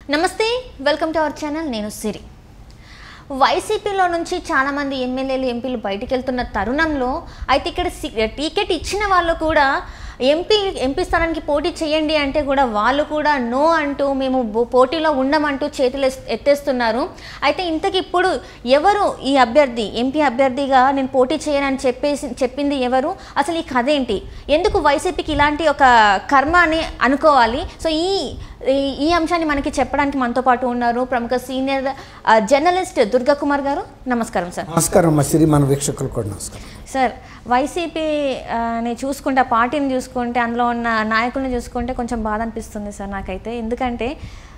నమస్తే welcome to our channel నేను సిరి వైసీపీలో నుంచి చాలామంది ఎమ్మెల్యేలు ఎంపీలు బయటికి వెళ్తున్న తరుణంలో అయితే ఇక్కడ సి- టికెట్ ఇచ్చిన వాళ్ళు కూడా ఎంపీ ఎంపీ స్థానానికి పోటీ చేయండి అంటే కూడా వాళ్ళు కూడా నో అంటూ మేము బో- పోటీలో ఉండమంటూ చేతులు ఎస్- ఎత్తేస్తున్నారు అయితే ఇంతకి ఇప్పుడు ఎవరు ఈ అభ్యర్థి ఎంపీ అభ్యర్థిగా నేను పోటీ చేయనని చెప్పేసి చెప్పింది ఎవరు అసలు ఈ కథ ఏంటి ఎందుకు వైసీపీకి ఇలాంటి ఒక కర్మ అని అనుకోవాలి సో ఈ ఈ- ఈ అంశాన్ని మనకి చెప్పడానికి మనతో పాటు ఉన్నారు ప్రముఖ సీనియర్ ఆ, జర్నలిస్ట్ దుర్గా కుమార్ గారు నమస్కారం సార్ నమస్కారం మా సిరి మన వీక్షకులు కూడా నమస్కారం సార్ వైసీపీ ఆ, ని చూసుకుంటే ఆ పార్టీని చూసుకుంటే అందులో ఉన్న నాయకుల్ని చూసుకుంటే కొంచెం బాధ అనిపిస్తుంది సార్ నాకైతే ఎందుకంటే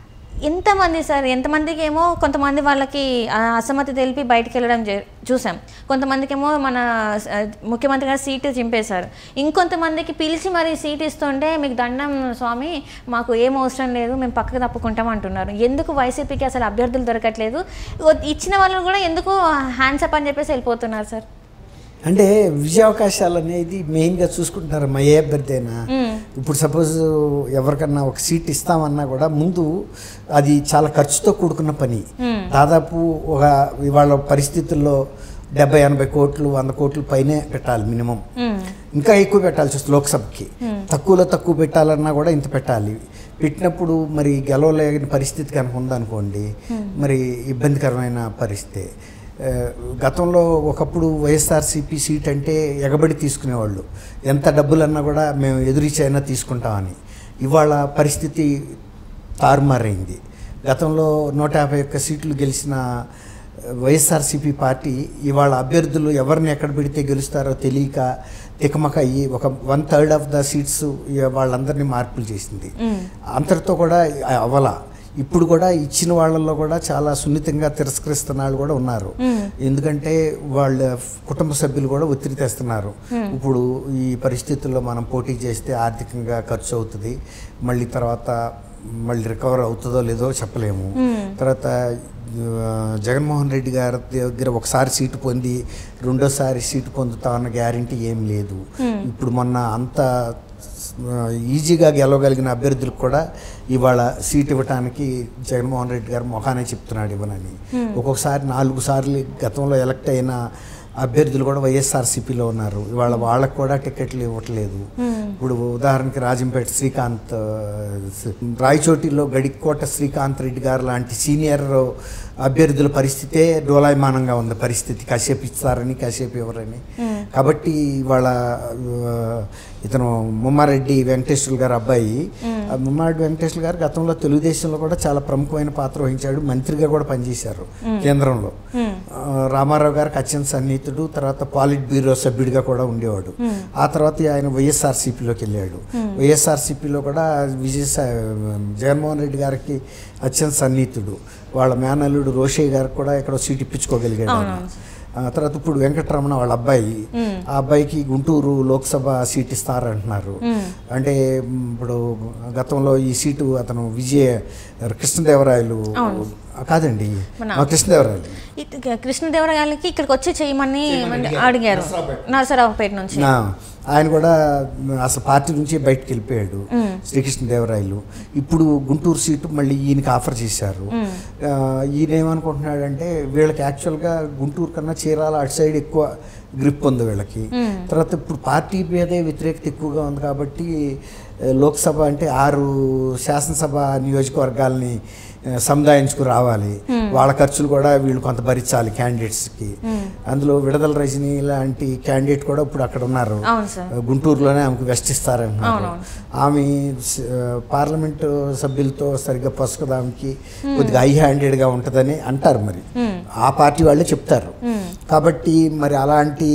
ఎంతమంది సార్ ఎంతమందికి ఏమో కొంతమంది వాళ్ళకి ఆ, అసమ్మతి తెలిపి బయటికి వెళ్ళడం జ- చూసాం కొంతమందికి ఏమో మన ఆ, ముఖ్యమంత్రి గారు సీటు చింపేశారు ఇంకొంతమందికి పిలిచి మరి సీట్ ఇస్తుంటే మీకు దండం స్వామి మాకు ఏం అవసరం లేదు మేము పక్కకు తప్పుకుంటాం అంటున్నారు ఎందుకు వైసీపీకి అసలు అభ్యర్థులు దొరకట్లేదు ఓ- ఇచ్చిన వాళ్ళు కూడా ఎందుకు హ్యాండ్సప్ అని చెప్పేసి వెళ్ళిపోతున్నారు సార్ అంటే విజయావకాశాలు అనేది మెయిన్గా చూసుకుంటున్నారు మా ఏ అభ్యర్థి అయినా ఇప్పుడు సపోజ్ ఎవరికన్నా ఒక సీట్ ఇస్తామన్నా కూడా ముందు అది చాలా ఖర్చుతో కూడుకున్న పని దాదాపు ఒక ఇవాళ పరిస్థితుల్లో డెబ్బై ఎనభై కోట్లు వంద కోట్ల పైనే పెట్టాలి మినిమం ఇంకా ఎక్కువ పెట్టాల్సి వస్తుంది లోక్సభకి తక్కువలో తక్కువ పెట్టాలన్నా కూడా ఇంత పెట్టాలి పెట్టినప్పుడు మరి గెలవలేని పరిస్థితి కనుక ఉందనుకోండి మరి ఇబ్బందికరమైన పరిస్థితి ఆ, గతంలో ఒకప్పుడు వైఎస్ఆర్సీపీ సీట్ అంటే ఎగబడి తీసుకునేవాళ్ళు ఎంత డబ్బులన్నా కూడా మేము ఎదురిచైనా తీసుకుంటామని ఇవాళ పరిస్థితి తారుమారైంది గతంలో నూట యాభై ఒక్క సీట్లు గెలిచిన వైఎస్ఆర్సీపీ పార్టీ ఇవాళ అభ్యర్థులు ఎవరిని ఎక్కడ పెడితే గెలుస్తారో తెలియక తికమక అయ్యి ఒక one third of the seats వాళ్ళందరినీ మార్పులు చేసింది అంతటితో కూడా అవల ఇప్పుడు కూడా ఇచ్చిన వాళ్ళల్లో కూడా చాలా సున్నితంగా తిరస్కరిస్తున్న వాళ్ళు కూడా ఉన్నారు ఎందుకంటే వాళ్ళ కుటుంబ సభ్యులు కూడా ఒత్తిడి తెస్తున్నారు ఇప్పుడు ఈ పరిస్థితుల్లో మనం పోటీ చేస్తే ఆర్థికంగా ఖర్చు అవుతుంది మళ్ళీ తర్వాత మళ్ళీ రికవర్ అవుతుందో లేదో చెప్పలేము తర్వాత ఆ, జగన్మోహన్ రెడ్డి గారి దగ్గర ఒకసారి సీటు పొంది రెండోసారి సీటు పొందుతామన్న గ్యారంటీ ఏం లేదు ఇప్పుడు మొన్న అంత ఆ, ఈజీగా గెలవగలిగిన అభ్యర్థులకు కూడా ఇవాళ సీట్ ఇవ్వడానికి జగన్మోహన్ రెడ్డి గారు మొఖానే చెప్తున్నాడు ఇవ్వనని ఒక్కొక్కసారి నాలుగు సార్లు గతంలో ఎలక్ట్ అయిన అభ్యర్థులు కూడా వైఎస్ఆర్సీపీలో ఉన్నారు ఇవాళ వాళ్ళకు కూడా టికెట్లు ఇవ్వట్లేదు ఇప్పుడు ఉదాహరణకి రాజంపేట శ్రీకాంత్ ఆ, స్- రాయచోటిలో గడికోట శ్రీకాంత్ రెడ్డి గారు లాంటి సీనియర్ అభ్యర్థుల పరిస్థితే డోలాయమానంగా ఉంది పరిస్థితి కాసేపు ఇస్తారని కాసేపు ఇవ్వరని కాబట్టి ఇవాళ ఆ, ఇతను ముమ్మారెడ్డి వెంకటేశ్వర గారు అబ్బాయి ఆ ముమ్మారెడ్డి వెంకటేశ్వర గారు గతంలో తెలుగుదేశంలో కూడా చాలా ప్రముఖమైన పాత్ర వహించాడు మంత్రిగా కూడా పనిచేశారు కేంద్రంలో ఆ, రామారావు గారికి అత్యంత సన్నిహితుడు తర్వాత పాలిట్ బ్యూరో సభ్యుడిగా కూడా ఉండేవాడు ఆ తర్వాత ఆయన వైఎస్ఆర్సీపీలోకి వెళ్ళాడు వైఎస్ఆర్సీపీలో కూడా విజయ జగన్మోహన్ రెడ్డి గారికి అత్యంత సన్నిహితుడు వాళ్ళ మేనల్లుడు రోషయ్య గారికి కూడా ఇక్కడ సీట్ ఇప్పించుకోగలిగాడు ఆయన. ఆ తర్వాత ఇప్పుడు వెంకటరమణ వాళ్ళ అబ్బాయి ఆ అబ్బాయికి గుంటూరు లోక్సభ సీట్ ఇస్తారంటున్నారు అంటే మ్, ఇప్పుడు గతంలో ఈ సీటు అతను విజయ కృష్ణదేవరాయలు కాదండి మా కృష్ణదేవరాయలు ఇట్- కృష్ణదేవరాయలకి ఇక్కడికి వచ్చి చేయమని అడిగారు నరసరావుపేట నుంచి నా ఆయన కూడా అసలు పార్టీ నుంచి బయటకు వెళ్ళిపోయాడు శ్రీకృష్ణదేవరాయలు ఇప్పుడు గుంటూరు సీటు మళ్ళీ ఈయనకి ఆఫర్ చేశారు ఆ, ఈయన ఏమనుకుంటున్నాడంటే వీళ్ళకి యాక్చువల్గా గుంటూరు కన్నా చీరాల అటు సైడ్ ఎక్కువ గ్రిప్ ఉంది వీళ్ళకి తర్వాత ఇప్పుడు పార్టీ మీదే వ్యతిరేకత ఎక్కువగా ఉంది కాబట్టి ఆ, లోక్సభ అంటే ఆరు శాసనసభ నియోజకవర్గాల్ని ఆ, సముదాయించుకు రావాలి వాళ్ళ ఖర్చులు కూడా వీళ్ళు కొంత భరించాలి క్యాండిడేట్స్కి అందులో విడుదల రజని లాంటి క్యాండిడేట్ కూడా ఇప్పుడు అక్కడ ఉన్నారు అవును సార్ గుంటూరులోనే ఆమెకు వెస్ట్ ఇస్తారంటున్నారు ఆమె స- పార్లమెంటు సభ్యులతో సరిగ్గా పొసకదానికి కొద్దిగా హై హ్యాండెడ్గా ఉంటుందని అంటారు మరి ఆ పార్టీ వాళ్ళే చెప్తారు కాబట్టి మరి అలాంటి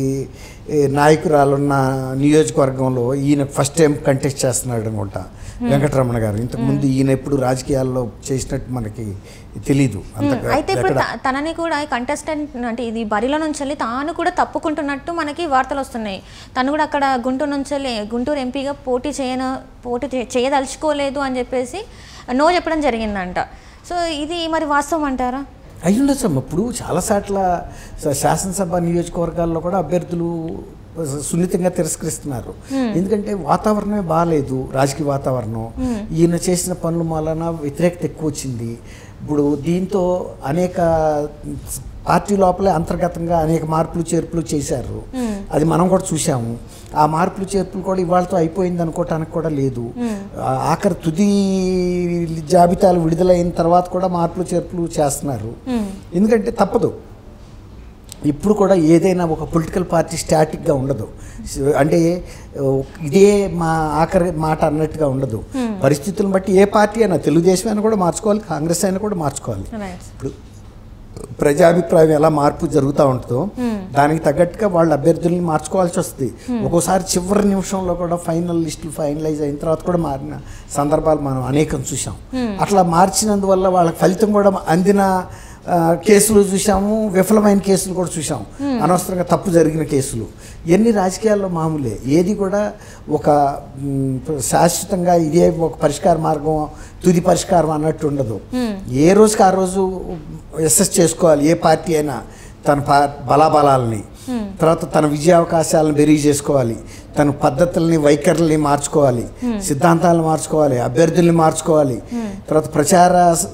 ఏ, నాయకురాలున్న నియోజకవర్గంలో ఈయన ఫస్ట్ టైం కంటెస్ట్ చేస్తున్నాడు అనుకుంటా వెంకటరమణ గారు ఇంతకుముందు ఈయన ఎప్పుడు రాజకీయాల్లో చేసినట్టు మనకి తెలీదు అంత అయితే ఇప్పుడు ఎక్కడ త- తనని కూడా కంటెస్టెంట్ అంటే ఇది బరిలో నుంచి వెళ్ళి తాను కూడా తప్పుకుంటున్నట్టు మనకి వార్తలు వస్తున్నాయి తను కూడా అక్కడ గుంటూరు నుంచి వెళ్ళి గుంటూరు ఎంపీగా పోటీ చేయను పోటీ చే- చేయదలుచుకోలేదు అని చెప్పేసి నో చెప్పడం జరిగిందంట సో ఇది మరి వాస్తవం అంటారా అయి ఉండొచ్చు ఇప్పుడు చాలా సార్ల శ- శాసనసభ నియోజకవర్గాల్లో కూడా అభ్యర్థులు సున్నితంగా తిరస్కరిస్తున్నారు ఎందుకంటే వాతావరణమే బాగాలేదు రాజకీయ వాతావరణం ఈయన చేసిన పనుల వలన వ్యతిరేకత ఎక్కువ వచ్చింది ఇప్పుడు దీంతో అనేక పార్టీ లోపలే అంతర్గతంగా అనేక మార్పులు చేర్పులు చేశారు అది మనం కూడా చూసాము ఆ మార్పులు చేర్పులు కూడా ఇవాళతో అయిపోయింది అనుకోవటానికి కూడా లేదు ఆ ఆఖరి తుది జాబితాలు విడుదలైన తర్వాత కూడా మార్పులు చేర్పులు చేస్తున్నారు ఎందుకంటే తప్పదు ఇప్పుడు కూడా ఏదైనా ఒక పొలిటికల్ పార్టీ స్టాటిక్గా ఉండదు అంటే ఇదే మా ఆఖరి మాట అన్నట్టుగా ఉండదు పరిస్థితులను బట్టి ఏ పార్టీ అయినా తెలుగుదేశం అయినా కూడా మార్చుకోవాలి కాంగ్రెస్ అయినా కూడా మార్చుకోవాలి రైట్ ఇప్పుడు ప్రజాభిప్రాయం ఎలా మార్పు జరుగుతూ ఉంటుందో దానికి తగ్గట్టుగా వాళ్ళ అభ్యర్థుల్ని మార్చుకోవాల్సి వస్తుంది ఒక్కోసారి చివరి నిమిషంలో కూడా ఫైనల్ లిస్టులు ఫైనలైజ్ అయిన తర్వాత కూడా మారిన సందర్భాలు మనం అనేకం చూసాం అట్లా మార్చినందువల్ల వాళ్ళకి ఫలితం కూడా అందిన ఆ, కేసులు చూసాము విఫలమైన కేసులు కూడా చూసాం అనవసరంగా తప్పు జరిగిన కేసులు ఎన్ని రాజకీయాల్లో మామూలే ఏది కూడా ఒక మ్, శాశ్వతంగా ఇదే ఒక పరిష్కార మార్గం తుది పరిష్కారం అన్నట్టు ఉండదు ఏ రోజుకి ఆ రోజు ఎస్ఎస్ చేసుకోవాలి ఏ పార్టీ అయినా తన పా బలాబలాలని తర్వాత తన విజయావకాశాలను బెరీజ్ చేసుకోవాలి తన పద్ధతుల్ని వైఖరుల్ని మార్చుకోవాలి సిద్ధాంతాలను మార్చుకోవాలి అభ్యర్థుల్ని మార్చుకోవాలి తర్వాత ప్రచార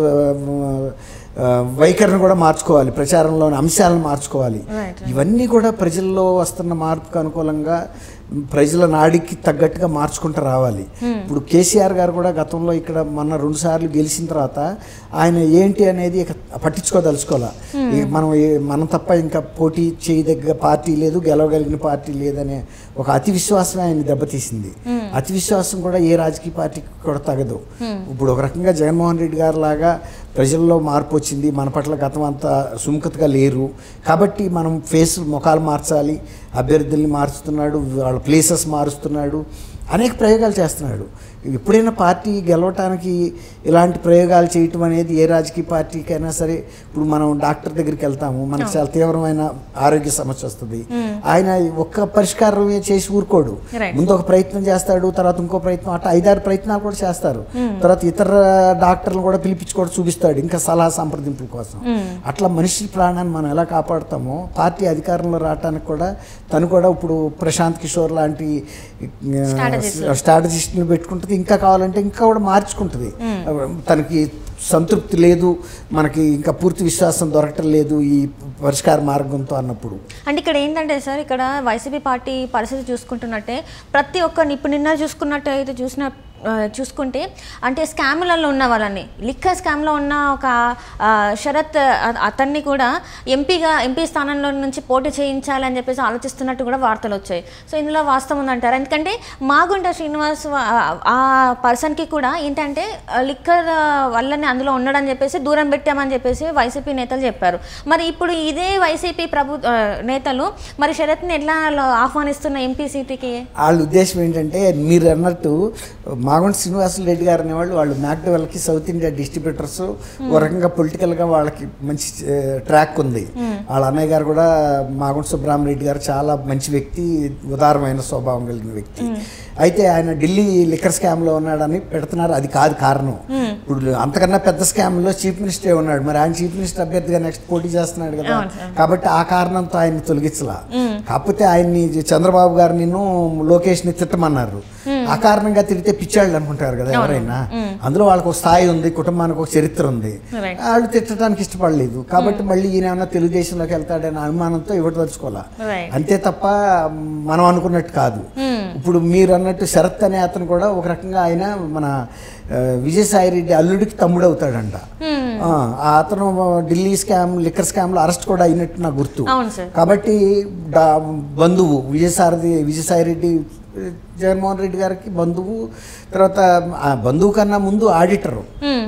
ఆ, ఆ, వైఖరిని కూడా మార్చుకోవాలి ప్రచారంలోని అంశాలను మార్చుకోవాలి Right. ఇవన్నీ కూడా ప్రజల్లో వస్తున్న మార్పుకు అనుకూలంగా ప్రజల నాడికి తగ్గట్టుగా మార్చుకుంటూ రావాలి ఇప్పుడు కేసీఆర్ గారు కూడా గతంలో ఇక్కడ మొన్న రెండు సార్లు గెలిచిన తర్వాత ఆయన ఏంటి అనేది ఇక పట్టించుకోదలుచుకోవాలా ఇక మనం ఏ- మనం తప్ప ఇంకా పోటీ చేయదగ్గ పార్టీ లేదు గెలవగలిగిన పార్టీ లేదనే ఒక అతి విశ్వాసం ఆయన దెబ్బతీసింది అతి విశ్వాసం కూడా ఏ రాజకీయ పార్టీకి కూడా తగదు ఇప్పుడు ఒక రకంగా జగన్మోహన్ రెడ్డి గారు లాగా ప్రజల్లో మార్పు వచ్చింది మన పట్ల గతం అంతా సుముఖతగా లేరు కాబట్టి మనం ఫేస్ ముఖాలు మార్చాలి అభ్యర్థుల్ని మారుస్తున్నాడు వాళ్ళ ప్లేసెస్ మారుస్తున్నాడు అనేక ప్రయోగాలు చేస్తున్నాడు ఎప్పుడైనా పార్టీ గెలవటానికి ఇలాంటి ప్రయోగాలు చేయటం అనేది ఏ రాజకీయ పార్టీకైనా సరే ఇప్పుడు మనం డాక్టర్ దగ్గరికి వెళ్తాము మనకు చాలా తీవ్రమైన ఆరోగ్య సమస్య వస్తుంది ఆయన ఒక్క పరిష్కారమే చేసి ఊరుకోడు Right. ముందు ఒక ప్రయత్నం చేస్తాడు తర్వాత ఇంకో ప్రయత్నం అట్లా ఐదారు ప్రయత్నాలు కూడా చేస్తారు తర్వాత ఇతర డాక్టర్లు కూడా పిలిపించుకోవడం చూపిస్తాడు ఇంకా సలహా సంప్రదింపుల కోసం అట్లా మనిషి ప్రాణాన్ని మనం ఎలా కాపాడుతామో పార్టీ అధికారంలో రావడానికి కూడా తను కూడా ఇప్పుడు ప్రశాంత్ కిషోర్ లాంటి Strategist. స్ట్రాటజిస్ట్ని పెట్టుకుంటుంది ఇంకా కావాలంటే ఇంకా కూడా మార్చుకుంటుంది తనకి సంతృప్తి లేదు మనకి ఇంకా పూర్తి విశ్వాసం దొరకటం లేదు ఈ పరిష్కార మార్గంతో అన్నప్పుడు అంటే ఇక్కడ ఏంటంటే సార్ ఇక్కడ వైసీపీ పార్టీ పరిస్థితి చూసుకుంటున్నట్టే ప్రతి ఒక్కరిని ఇప్పుడు నిన్న చూసుకున్నట్టు అయితే చూసిన ఆ, చూసుకుంటే అంటే స్కాములలో ఉన్న వాళ్ళని లిక్కర్ స్కామ్లో ఉన్న ఒక ఆ, శరత్ అ- అతన్ని కూడా ఎంపీగా ఎంపీ స్థానంలో నుంచి పోటీ చేయించాలని చెప్పేసి ఆలోచిస్తున్నట్టు కూడా వార్తలు వచ్చాయి సో ఇందులో వాస్తవం ఉందంటారు ఎందుకంటే మాగుంట శ్రీనివాస్ వా- ఆ పర్సన్కి కూడా ఏంటంటే ఆ, లిక్కర్ ఆ, వల్లనే అందులో ఉన్నాడని చెప్పేసి దూరం పెట్టామని చెప్పేసి వైసీపీ నేతలు చెప్పారు మరి ఇప్పుడు ఇదే వైసీపీ ప్రభు ఆ, నేతలు మరి శరత్ని ఎట్లా ఆహ్వానిస్తున్న ఎంపీ సీటుకి వాళ్ళ ఉద్దేశం ఏంటంటే మీరు అన్నట్టు మాగుంట శ్రీనివాసులు రెడ్డి గారు అనేవాళ్ళు వాళ్ళు మ్యాక్డవెల్కి సౌత్ ఇండియా డిస్ట్రిబ్యూటర్స్ ఒక రకంగా పొలిటికల్గా వాళ్ళకి మంచి ట్రాక్ ఉంది వాళ్ళ అన్నయ్య గారు కూడా మాగుంట సుబ్రహ్మరెడ్డి గారు చాలా మంచి వ్యక్తి ఉదారమైన స్వభావం కలిగిన వ్యక్తి అయితే ఆయన ఢిల్లీ లిక్కర్ స్కామ్లో ఉన్నాడని పెడుతున్నారు అది కాదు కారణం ఇప్పుడు అంతకన్నా పెద్ద స్కామ్లో చీఫ్ మినిస్టర్ ఉన్నాడు మరి ఆయన చీఫ్ మినిస్టర్ అభ్యర్థిగా నెక్స్ట్ పోటీ చేస్తున్నాడు కదా అవును సార్. కాబట్టి ఆ కారణంతో ఆయన్ని తొలగించలా కాకపోతే ఆయన్ని చంద్రబాబు గారు నిన్ను లోకేష్ని తిట్టమన్నారు ఆ కారణంగా తిరిగితే పిచ్చాళ్ళు అనుకుంటారు కదా ఎవరైనా అందులో వాళ్ళకి ఒక స్థాయి ఉంది కుటుంబానికి ఒక చరిత్ర ఉంది Right. వాళ్ళు తిట్టడానికి ఇష్టపడలేదు కాబట్టి మళ్ళీ ఈయన ఏమన్నా తెలుగుదేశంలోకి వెళ్తాడనే అనుమానంతో ఇవ్వదలుచుకోవాలా Right. అంతే తప్ప మనం అనుకున్నట్టు కాదు ఇప్పుడు మీరు అన్నట్టు శరత్ అనే అతను కూడా ఒక రకంగా ఆయన మన ఆ, విజయసాయి రెడ్డి అల్లుడికి తమ్ముడు అవుతాడంట ఆ, ఆ అతను ఢిల్లీ స్కామ్ లిక్కర్ స్కామ్లో అరెస్ట్ కూడా అయినట్టు నాకు గుర్తు అవును సార్ కాబట్టి డా- బంధువు విజయసారథి విజయసాయి రెడ్డి జగన్మోహన్ రెడ్డి గారికి బంధువు తర్వాత ఆ బంధువు కన్నా ముందు ఆడిటరు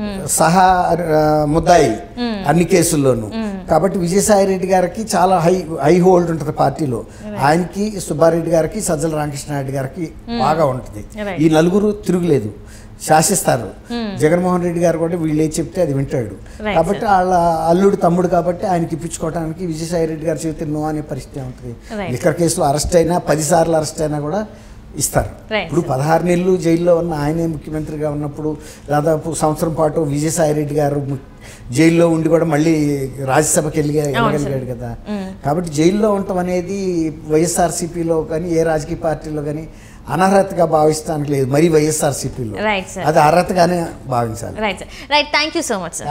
సహా ఆ, ముద్దాయి అన్ని కేసుల్లోనూ కాబట్టి విజయసాయి రెడ్డి గారికి చాలా హై హై హోల్డ్ ఉంటుంది పార్టీలో ఆయనకి సుబ్బారెడ్డి గారికి సజ్జల రామకృష్ణారెడ్డి గారికి బాగా ఉంటుంది Right. ఈ నలుగురు తిరుగులేదు శాసిస్తారు జగన్మోహన్ రెడ్డి గారు కూడా వీళ్ళు ఏది చెప్తే అది వింటాడు Right, కాబట్టి వాళ్ళ అల్లుడు తమ్ముడు కాబట్టి ఆయనకి ఇప్పించుకోవడానికి విజయసాయి రెడ్డి గారు చెబితే నో అనే పరిస్థితి ఉంటుంది Right. లిక్కర్ కేసులో అరెస్ట్ అయినా పది సార్లు అరెస్ట్ అయినా కూడా ఇస్తారు Right, ఇప్పుడు పదహారు నెలలు జైల్లో ఉన్న ఆయనే ముఖ్యమంత్రిగా ఉన్నప్పుడు దాదాపు సంవత్సరం పాటు విజయసాయి రెడ్డి గారు ము- జైల్లో ఉండి కూడా మళ్ళీ రాజ్యసభకి వెళ్ళి సార్. వెళ్ళగలిగాడు కదా కాబట్టి జైల్లో ఉండటం అనేది వైఎస్ఆర్సీపీలో కానీ ఏ రాజకీయ పార్టీలో కానీ అనర్హతగా భావిస్తానికి లేదు మరి వైఎస్ఆర్సీపీలో Right, sir. అది అర్హతగానే భావించాలి right sir right thank you so much sir